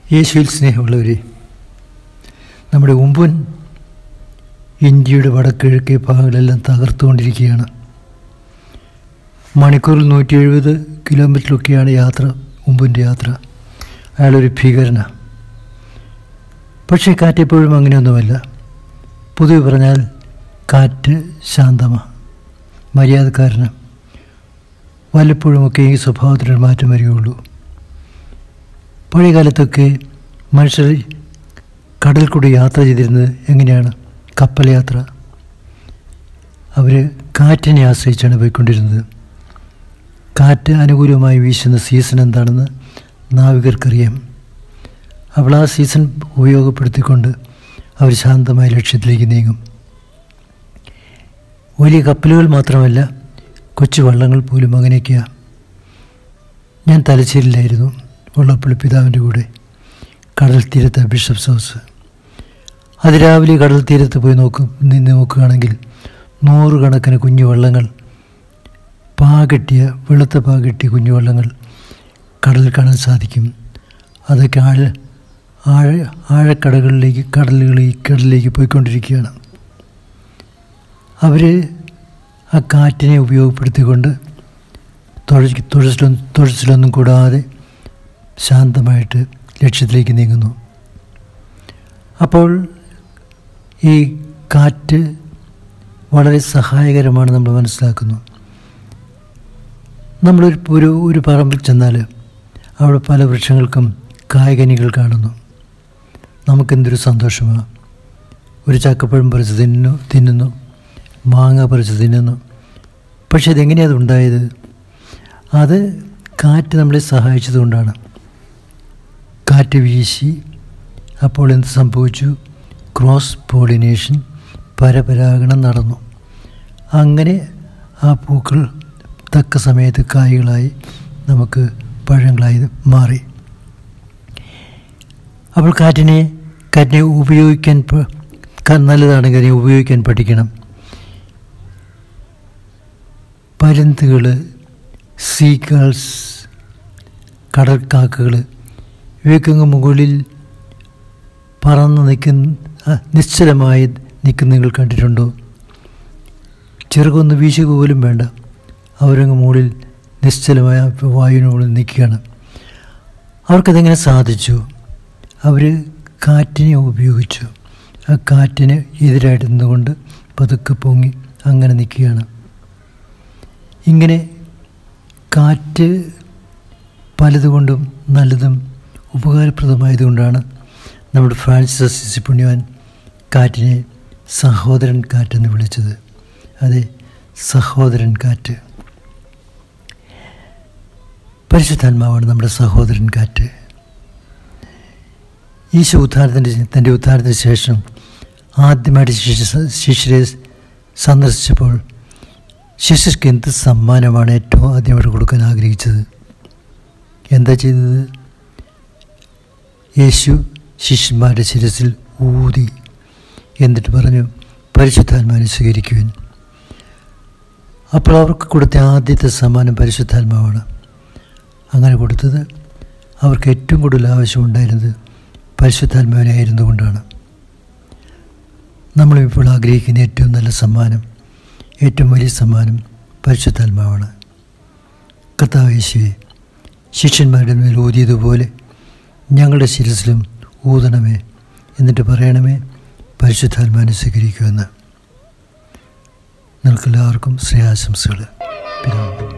യേശുവിൽ സ്നേഹമുള്ളവരെ നമ്മുടെ ഉമ്പൻ ഇന്ത്യയുടെ വടക്കിഴക്കേ ഭാഗങ്ങളെല്ലാം തകർത്തുകൊണ്ടിരിക്കുകയാണ് മണിക്കൂറിൽ നൂറ്റി എഴുപത് കിലോമീറ്ററിലൊക്കെയാണ് യാത്ര ഉമ്പിൻ്റെ യാത്ര അയാളൊരു ഭീകരന പക്ഷേ കാറ്റെപ്പോഴും അങ്ങനെയൊന്നുമല്ല പൊതുവെ പറഞ്ഞാൽ കാറ്റ് ശാന്തമാണ് മര്യാദക്കാരന് വല്ലപ്പോഴുമൊക്കെ ഈ സ്വഭാവത്തിനൊരു മാറ്റം വരികയുള്ളൂ പഴയ കാലത്തൊക്കെ മനുഷ്യർ കടൽ കൂടി യാത്ര ചെയ്തിരുന്നത് എങ്ങനെയാണ് കപ്പൽ യാത്ര അവർ കാറ്റിനെ ആശ്രയിച്ചാണ് പോയിക്കൊണ്ടിരുന്നത് കാറ്റ് അനുകൂലമായി വീശുന്ന സീസൺ എന്താണെന്ന് നാവികർക്കറിയാം അപ്പോൾ ആ സീസൺ ഉപയോഗപ്പെടുത്തിക്കൊണ്ട് അവർ ശാന്തമായ ലക്ഷ്യത്തിലേക്ക് നീങ്ങും വലിയ കപ്പലുകൾ മാത്രമല്ല കൊച്ചു വള്ളങ്ങൾ പോലും അങ്ങനെയൊക്കെയാണ് ഞാൻ തലശ്ശേരിയിലായിരുന്നു വള്ളപ്പള്ളി പിതാവിൻ്റെ കൂടെ കടൽ തീരത്ത് ബിഷപ്സ് ഹൗസ് അതിരാവിലെ കടൽ തീരത്ത് പോയി നോക്കും നിന്ന് നോക്കുകയാണെങ്കിൽ നൂറുകണക്കിന് കുഞ്ഞു വള്ളങ്ങൾ പാകെട്ടിയ വെളുത്ത പാകെട്ടിയ കുഞ്ഞു വള്ളങ്ങൾ കടലിൽ കാണാൻ സാധിക്കും അതൊക്കെ ആഴ ആഴ ആഴക്കടകളിലേക്ക് കടലുകളിലേക്ക് കടലിലേക്ക് പോയിക്കൊണ്ടിരിക്കുകയാണ് അവർ ആ കാറ്റിനെ ഉപയോഗപ്പെടുത്തിക്കൊണ്ട് തുഴ തുഴച്ചിലൊന്നും തുഴച്ചിലൊന്നും കൂടാതെ ശാന്തമായിട്ട് ലക്ഷ്യത്തിലേക്ക് നീങ്ങുന്നു അപ്പോൾ ഈ കാറ്റ് വളരെ സഹായകരമാണ് നമ്മൾ മനസ്സിലാക്കുന്നു നമ്മളൊരു ഒരു ഒരു പറമ്പിൽ ചെന്നാൽ അവിടെ പല വൃക്ഷങ്ങൾക്കും കായകനികൾ കാണുന്നു നമുക്കെന്തൊരു സന്തോഷമാണ് ഒരു ചക്കപ്പഴം പറിച്ച് തിന്നു തിന്നുന്നു മാങ്ങ പറിച്ച് തിന്നുന്നു പക്ഷെ അതെങ്ങനെയാണ് അത് ഉണ്ടായത് അത് കാറ്റ് നമ്മളെ സഹായിച്ചതുകൊണ്ടാണ് കാറ്റ് വീശി അപ്പോൾ എന്ത് സംഭവിച്ചു ക്രോസ് പോളിനേഷൻ പരപരാഗണം നടന്നു അങ്ങനെ ആ പൂക്കൾ തക്ക സമയത്ത് കായ്കളായി നമുക്ക് പഴങ്ങളായി മാറി അപ്പോൾ കാറ്റിനെ കാറ്റിനെ ഉപയോഗിക്കാൻ നല്ലതാണെങ്കിൽ അതിനെ ഉപയോഗിക്കാൻ പഠിക്കണം പരുന്തുകൾ സീഗൾസ് കടൽക്കാക്കകൾ ഇവയ്ക്കങ്ങ് മുകളിൽ പറന്ന് നിൽക്കുന്ന നിശ്ചലമായി നിൽക്കുന്ന നിങ്ങൾ കണ്ടിട്ടുണ്ടോ ചെറുകൊന്ന് വീശുക പോലും വേണ്ട അവരങ്ങ് മുകളിൽ നിശ്ചലമായ വായുവിന് മുകളിൽ നിൽക്കുകയാണ് അവർക്കതെങ്ങനെ സാധിച്ചു അവർ കാറ്റിനെ ഉപയോഗിച്ചു ആ കാറ്റിന് എതിരായിട്ട് നിന്നുകൊണ്ട് പതുക്കെ പൊങ്ങി അങ്ങനെ നിൽക്കുകയാണ് ഇങ്ങനെ കാറ്റ് പലതുകൊണ്ടും നല്ലതും ഉപകാരപ്രദമായതുകൊണ്ടാണ് നമ്മുടെ ഫ്രാൻസിസ് അസിസി പുണ്യവാൻ കാറ്റിനെ സഹോദരൻ കാറ്റെന്ന് വിളിച്ചത് അതെ സഹോദരൻ കാറ്റ് പരിശുദ്ധാത്മാവാണ് നമ്മുടെ സഹോദരൻ കാറ്റ് ഈശോ ഉദ്ധാരത്തിൻ്റെ തൻ്റെ ഉദ്ധാരത്തിന് ശേഷം ആദ്യമായിട്ട് ശിഷ്യ ശിഷ്യരെ സന്ദർശിച്ചപ്പോൾ ശിഷ്യർക്ക് എന്ത് സമ്മാനമാണ് ഏറ്റവും ആദ്യമായിട്ട് കൊടുക്കാൻ ആഗ്രഹിച്ചത് എന്താ ചെയ്തത് യേശു ശിഷ്യന്മാരുടെ ശിരസിൽ ഊതി എന്നിട്ട് പറഞ്ഞു പരിശുദ്ധാത്മാവിനെ സ്വീകരിക്കുവാൻ അപ്പോൾ അവർക്ക് കൊടുത്ത ആദ്യത്തെ സമ്മാനം പരിശുദ്ധാത്മാവാണ് അങ്ങനെ കൊടുത്തത് അവർക്ക് ഏറ്റവും കൂടുതൽ ആവശ്യമുണ്ടായിരുന്നത് പരിശുദ്ധാത്മാവിനായിരുന്നു കൊണ്ടാണ് നമ്മളിപ്പോൾ ആഗ്രഹിക്കുന്ന ഏറ്റവും നല്ല സമ്മാനം ഏറ്റവും വലിയ സമ്മാനം പരിശുദ്ധാത്മാവാണ് കർത്താവ് യേശുവെ ശിഷ്യന്മാരുടെ മേൽ ഊതിയതുപോലെ ഞങ്ങളുടെ ശിരസിലും ഊതണമേ എന്നിട്ട് പറയണമേ പരിശുദ്ധാത്മാവിനെ സ്വീകരിക്കുമെന്ന് നിങ്ങൾക്കെല്ലാവർക്കും ശ്രേയാശംസകൾ പിതാവ്